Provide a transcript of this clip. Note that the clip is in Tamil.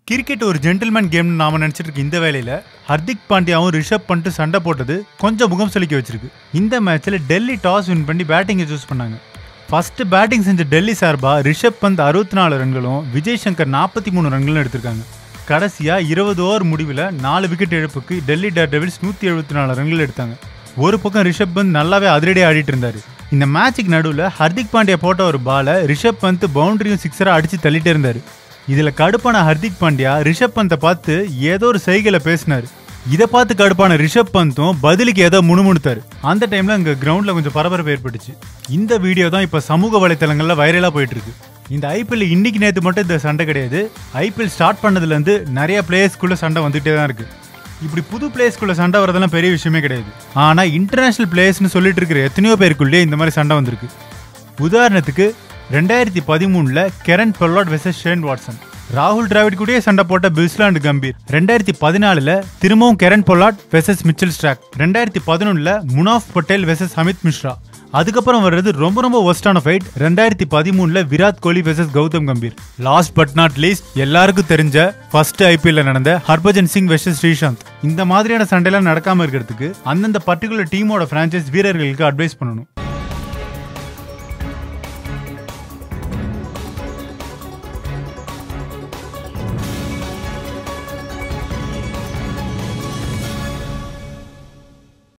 கிரிக்கெட் ஒரு ஜென்டில்மேன் கேம்னு நாம நினைச்சிட்டு இருக்க இந்த வேலையில ஹர்திக் பாண்டியாவும் ரிஷப் பண்ணிட்டு சண்டை போட்டது கொஞ்சம் முகம் செலுக்கி வச்சிருக்கு இந்த மேட்ச்ல டெல்லி டாஸ் வின் பண்ணி பேட்டிங்கை சூஸ் பண்ணாங்க ஃபர்ஸ்ட் பேட்டிங் செஞ்ச டெல்லி சார்பா ரிஷப் பந்த் அறுபத்தி நாலு ரன்களும் விஜய் சங்கர் நாற்பத்தி மூணு ரன்களும் எடுத்திருக்காங்க கடைசியா இருபது ஓவர் முடிவில் நாலு விக்கெட் இழப்புக்கு டெல்லி டேர் டெவில்ஸ் நூற்றி எழுபத்தி நாலு ரன்கள் எடுத்தாங்க ஒரு பக்கம் ரிஷப் பந்த் நல்லாவே அதிரடியாக ஆடிட்டு இருந்தாரு இந்த மேட்சுக்கு நடுவில் ஹர்திக் பாண்டியா போட்ட ஒரு பாலை ரிஷப் பந்த் பவுண்டரியும் சிக்ஸராக அடிச்சு தள்ளிட்டே இருந்தாரு இதில் கடுப்பான ஹர்திக் பாண்டியா ரிஷப் பந்தை பார்த்து ஏதோ ஒரு செய்கையில் பேசினாரு இதை பார்த்து கடுப்பான ரிஷப் பந்தும் பதிலுக்கு ஏதோ முணுமுணுத்தாரு அந்த டைம்ல இங்க கிரவுண்ட்ல கொஞ்சம் பரபரப்பு ஏற்பட்டுச்சு இந்த வீடியோ தான் இப்ப சமூக வலைத்தளங்கள்ல வைரலா போயிட்டு இருக்கு இந்த ஐபிஎல் இன்னைக்கு நேத்து மட்டும் இந்த சண்டை கிடையாது ஐபிஎல் ஸ்டார்ட் பண்ணதுல இருந்து நிறைய பிளேயர்ஸ்குள்ள சண்டை வந்துட்டே தான் இருக்கு இப்படி புது பிளேயர்ஸ்குள்ள சண்டை வரதெல்லாம் பெரிய விஷயமே கிடையாது ஆனா இன்டர்நேஷனல் பிளேயர்ஸ்னு சொல்லிட்டு இருக்கிற எத்தனையோ பேருக்குள்ளே இந்த மாதிரி சண்டை வந்திருக்கு உதாரணத்துக்கு ரெண்டாயிரத்தி பதிமூணுல Kieron Pollard versus Shane Watson ராகுல் டிராவிட் கூடயே சண்டை போட்ட பில்ஸ்லாண்ட் கம்பீர் ரெண்டாயிரத்தி பதினாலுல திரும்பவும் Kieron Pollard versus Mitchell Starc ரெண்டாயிரத்தி பதினொன்னுல முனாஃப் பட்டேல் வெசஸ் அமித் மிஸ்ரா அதுக்கப்புறம் வர்றது ரொம்ப ரொம்ப ஒஸ்டான ஃபைட் ரெண்டாயிரத்தி பதிமூணுல Virat Kohli versus Gautam Gambhir last but not least எல்லாருக்கும் தெரிஞ்ச ஃபர்ஸ்ட் ஐபிஎல்ல நடந்த ஹர்பஜன் சிங் வெர்சஸ் ஸ்ரீசாந்த் இந்த மாதிரியான சண்டைலாம் நடக்காம இருக்கிறதுக்கு அந்தந்த பர்டிகுலர் டீமோட பிரான்ச்சைஸ் வீரர்களுக்கு அட்வைஸ் பண்ணணும்